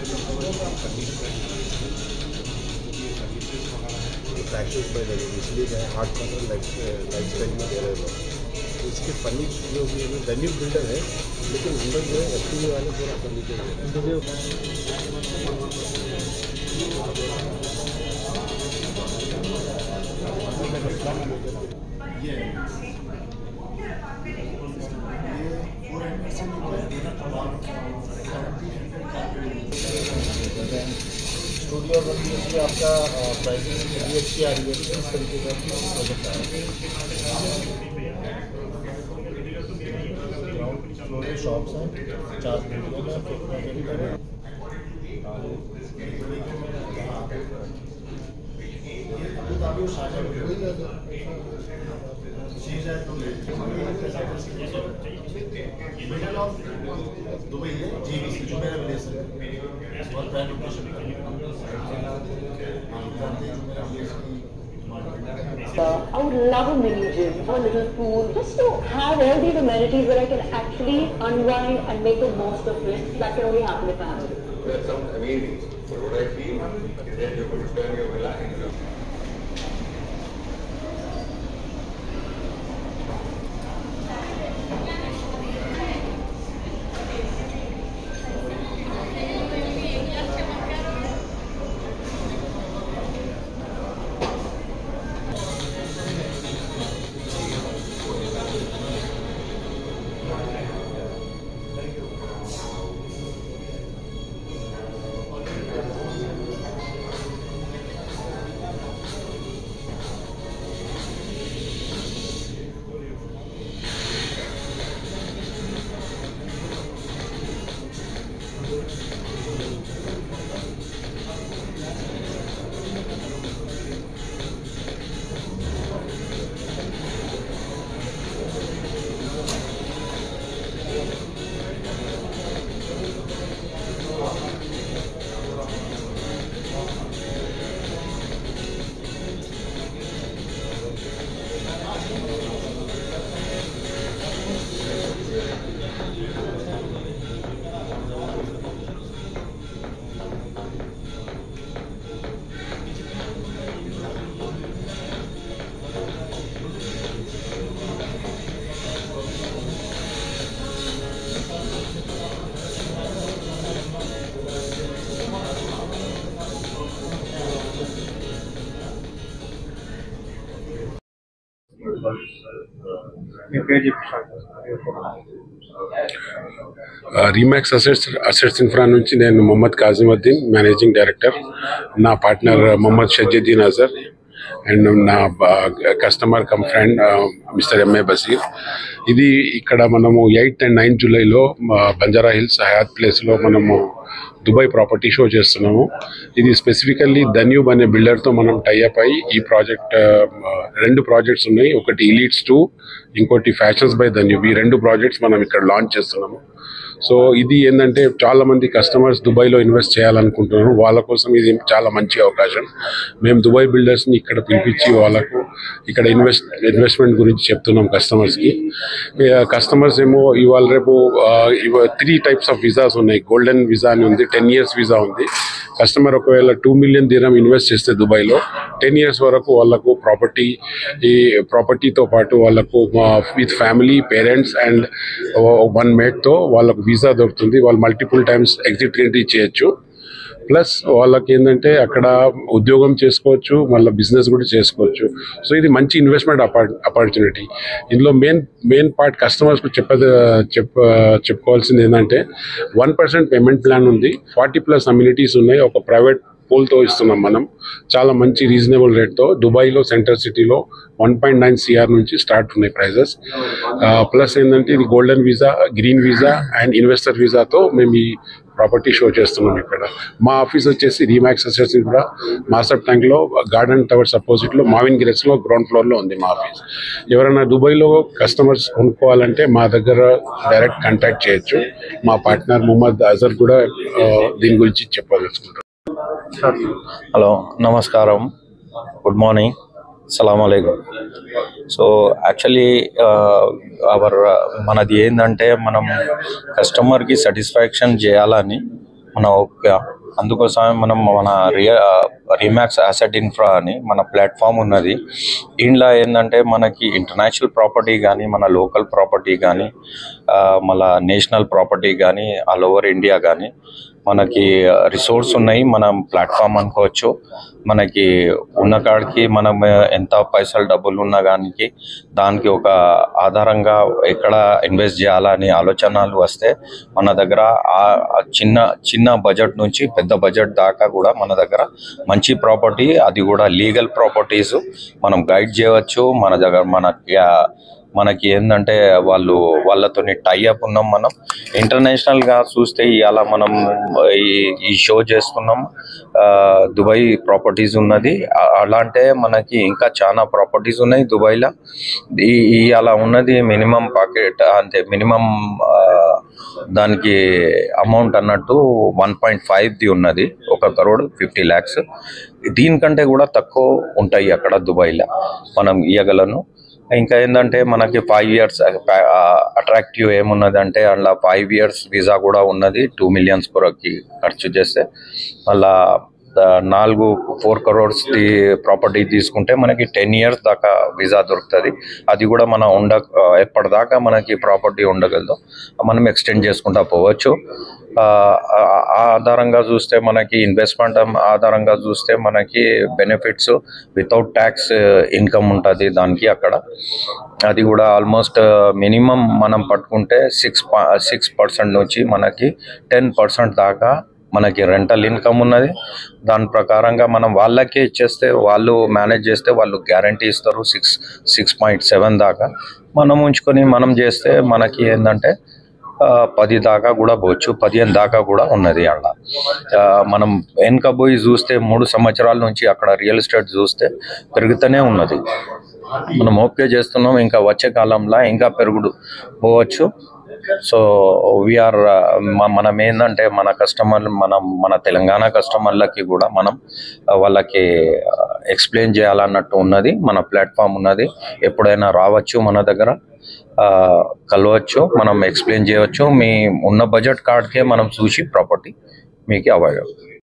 Practice में लगे इसलिए जो है hard corner life lifestyle में दे रहे लोग इसके फर्नीचर जो भी है वेन्यू बिल्डर है लेकिन हम लोग जो है एफ वाले पूरा फर्नीचर दे रहे हैं स्टूडियो और इसमें आपका प्राइसिंग भी अच्छी आ रही है इस तरीके का प्रोजेक्ट आ रहा है ग्राउंड फ्लोर में शॉप्स हैं चार बिल्डिंगों में फिफ्थ प्रोजेक्ट कर रहे हैं दुबई है जीबीसी जो मेरा विलेज है और prime location Uh, I would love a mini gym or a little pool just to have all these amenities where I can actually unwind and make the most of it. That can only happen if I have it. That sounds amazing. But what I feel is that you're going to spend your life in your Remax assets assets infra నుంచి నేను Mohammed Kazimuddin managing director నా partner Mohammed Shajjuddin Azhar and నా customer cum friend mister MA Basheer ఇది ఇక్కడ మనము eighth and ninth జూలైలో Banjara hills Hayat ప్లేస్లో మనము దుబాయ్ ప్రాపర్టీ షో చేస్తున్నాము ఇది స్పెసిఫికల్లీ ధన్యూబ్ అనే బిల్డర్తో మనం టైఅప్ అయ్యి ఈ ప్రాజెక్ట్ రెండు ప్రాజెక్ట్స్ ఉన్నాయి ఒకటి ఇలీట్స్ టూ ఇంకోటి ఫ్యాషన్స్ బై ధన్యూబ్ ఈ రెండు ప్రాజెక్ట్స్ మనం ఇక్కడ లాంచ్ చేస్తున్నాము సో ఇది ఏంటంటే చాలా మంది కస్టమర్స్ దుబాయ్లో ఇన్వెస్ట్ చేయాలనుకుంటున్నారు వాళ్ళ కోసం ఇది చాలా మంచి అవకాశం మేము దుబాయ్ బిల్డర్స్ని ఇక్కడ పిలిపించి వాళ్ళకు ఇక్కడ ఇన్వెస్ట్ ఇన్వెస్ట్మెంట్ గురించి చెప్తున్నాం కస్టమర్స్కి కస్టమర్స్ ఏమో ఇవాళ రేపు త్రీ టైప్స్ ఆఫ్ విజాస్ ఉన్నాయి గోల్డెన్ వీసా అని ఉంది టెన్ ఇయర్స్ వీసా ఉంది కస్టమర్ ఒకవేళ టూ మిలియన్ దినం ఇన్వెస్ట్ చేస్తే దుబాయ్లో టెన్ ఇయర్స్ వరకు వాళ్ళకు ప్రాపర్టీ ఈ ప్రాపర్టీతో పాటు వాళ్ళకు with family parents and one మేట్తో వాళ్ళకు వీసా దొరుకుతుంది వాళ్ళు మల్టిపుల్ టైమ్స్ ఎగ్జిట్ ఎంట్రీ చేయొచ్చు ప్లస్ వాళ్ళకి ఏంటంటే అక్కడ ఉద్యోగం చేసుకోవచ్చు మళ్ళీ బిజినెస్ కూడా చేసుకోవచ్చు సో ఇది మంచి ఇన్వెస్ట్మెంట్ ఆపర్చునిటీ ఇందులో మెయిన్ మెయిన్ పార్ట్ కస్టమర్స్కి చెప్పద చెప్ప చెప్పుకోవాల్సింది ఏంటంటే వన్ పర్సెంట్ పేమెంట్ ప్లాన్ ఉంది ఫార్టీ ప్లస్ అమ్యూనిటీస్ ఉన్నాయి ఒక ప్రైవేట్ పూల్తో ఇస్తున్నాం మనం చాలా మంచి రీజనబుల్ రేట్తో దుబాయ్లో సెంటర్ సిటీలో వన్ పాయింట్ నైన్ సిఆర్ నుంచి స్టార్ట్ ఉన్నాయి ప్రైజెస్ ప్లస్ ఏంటంటే ఇది golden visa green visa and investor వీసాతో మేము ఈ ప్రాపర్టీ షో చేస్తున్నాం ఇక్కడ మా ఆఫీస్ వచ్చేసి రీమాక్స్ అసెట్స్ కూడా మాసప్ ట్యాంక్లో గార్డెన్ టవర్స్ అపోజిట్లో మావిన్ గిరెస్లో గ్రౌండ్ ఫ్లోర్లో ఉంది మా ఆఫీస్ ఎవరైనా దుబాయ్లో కస్టమర్స్ కొనుక్కోవాలంటే మా దగ్గర డైరెక్ట్ కాంటాక్ట్ చేయొచ్చు మా పార్ట్నర్ ముహమ్మద్ అజర్ కూడా ఆ, దీని గురించి చెప్పదలుచుకుంటారు హలో నమస్కారం గుడ్ మార్నింగ్ సలాం అలైకుం సో యాక్చువల్లీ అవర్ మనది ఏంటంటే మనం కస్టమర్కి సాటిస్ఫాక్షన్ చేయాలని మన ఒక అందుకోసమే మనం మన రియా రీమాక్స్ అసెట్ ఇన్ఫ్రా అని మన ప్లాట్ఫామ్ ఉన్నది ఇంట్లో ఏంటంటే మనకి ఇంటర్నేషనల్ ప్రాపర్టీ కానీ మన లోకల్ ప్రాపర్టీ కానీ మళ్ళా నేషనల్ ప్రాపర్టీ కానీ ఆల్ ఓవర్ ఇండియా కానీ మనకి రిసోర్స్ ఉన్నాయి మనం ప్లాట్ఫామ్ అనుకోవచ్చు మనకి ఉన్న కాడికి మనం ఎంత పైసలు డబ్బులు ఉన్నా కానీ దానికి ఒక ఆధారంగా ఎక్కడ ఇన్వెస్ట్ చేయాలా అనే ఆలోచనలు వస్తే మన దగ్గర ఆ ఆ చిన్న చిన్న బడ్జెట్ నుంచి పెద్ద బడ్జెట్ దాకా కూడా మన దగ్గర మంచి ప్రాపర్టీ అది కూడా లీగల్ ప్రాపర్టీస్ మనం గైడ్ చేయవచ్చు మన దగ్గర మనకి ఆ, మనకి ఏంటంటే వాళ్ళు వాళ్ళతోని టైఅప్ ఉన్నాం మనం ఇంటర్నేషనల్ గా చూస్తే ఇవాళ మనం ఈ ఈ షో చేస్తున్నాం ఆ, దుబాయ్ ప్రాపర్టీస్ ఉన్నది ఆ- అలా అంటే మనకి ఇంకా చాలా ప్రాపర్టీస్ ఉన్నాయి దుబాయ్లో ఈ ఈ అలా ఉన్నది మినిమం పాకెట్ అంటే మినిమం దానికి అమౌంట్ అన్నట్టు వన్ పాయింట్ ఫైవ్ది ఉన్నది ఒక కరోడ్ ఫిఫ్టీ ల్యాక్స్ దీనికంటే కూడా తక్కువ ఉంటాయి అక్కడ దుబాయ్లో మనం ఇవ్వగలను ఇంకా ఏంటంటే మనకి ఫైవ్ ఇయర్స్ అట్రాక్టివ్ ఏమున్నదంటే అందులో ఫైవ్ ఇయర్స్ వీసా కూడా ఉన్నది టూ మిలియన్స్ కొరకి ఖర్చు చేస్తే మళ్ళా ఆ, నాలుగు ఫోర్ కరోడ్స్ ది ప్రాపర్టీ తీసుకుంటే మనకి టెన్ ఇయర్స్ దాకా వీసా దొరుకుతుంది అది కూడా మనం ఉండ ఆ, ఎప్పటిదాకా మనకి ప్రాపర్టీ ఉండగలదు మనం ఎక్స్టెండ్ చేసుకుంటా పోవచ్చు ఆ, ఆ ఆ ఆధారంగా చూస్తే మనకి ఇన్వెస్ట్మెంట్ ఆధారంగా చూస్తే మనకి బెనిఫిట్స్ వితౌట్ ట్యాక్స్ ఇన్కమ్ ఉంటుంది దానికి అక్కడ అది కూడా ఆల్మోస్ట్ మినిమం మనం పట్టుకుంటే సిక్స్ సిక్స్ పర్సెంట్ నుంచి మనకి టెన్ పర్సెంట్ దాకా మనకి రెంటల్ ఇన్కమ్ ఉన్నది దాని ప్రకారంగా మనం వాళ్ళకే ఇచ్చేస్తే వాళ్ళు మేనేజ్ చేస్తే వాళ్ళు గ్యారంటీ ఇస్తారు సిక్స్ సిక్స్ పాయింట్ సెవెన్ దాకా మనం ఉంచుకొని మనం చేస్తే మనకి ఏంటంటే ఆ, పది దాకా కూడా పోవచ్చు పదిహేను దాకా కూడా ఉన్నది అక్కడ ఆ, మనం వెనుక పోయి చూస్తే మూడు సంవత్సరాల నుంచి అక్కడ రియల్ ఎస్టేట్ చూస్తే పెరుగుతూనే ఉన్నది మనం ఓకే చేస్తున్నాం ఇంకా వచ్చే కాలంలో ఇంకా పెరుగుడు పోవచ్చు సో వీఆర్ మనం ఏంటంటే మన కస్టమర్ మనం మన తెలంగాణ కస్టమర్లకి కూడా మనం ఆ, వాళ్ళకి ఎక్స్ప్లెయిన్ చేయాలన్నట్టు ఉన్నది మన ప్లాట్ఫామ్ ఉన్నది ఎప్పుడైనా రావచ్చు మన దగ్గర ఆ, కలవచ్చు మనం ఎక్స్ప్లెయిన్ చేయవచ్చు మీ ఉన్న బడ్జెట్ కార్డ్కే మనం చూసి ప్రాపర్టీ మీకు అవాయిడ్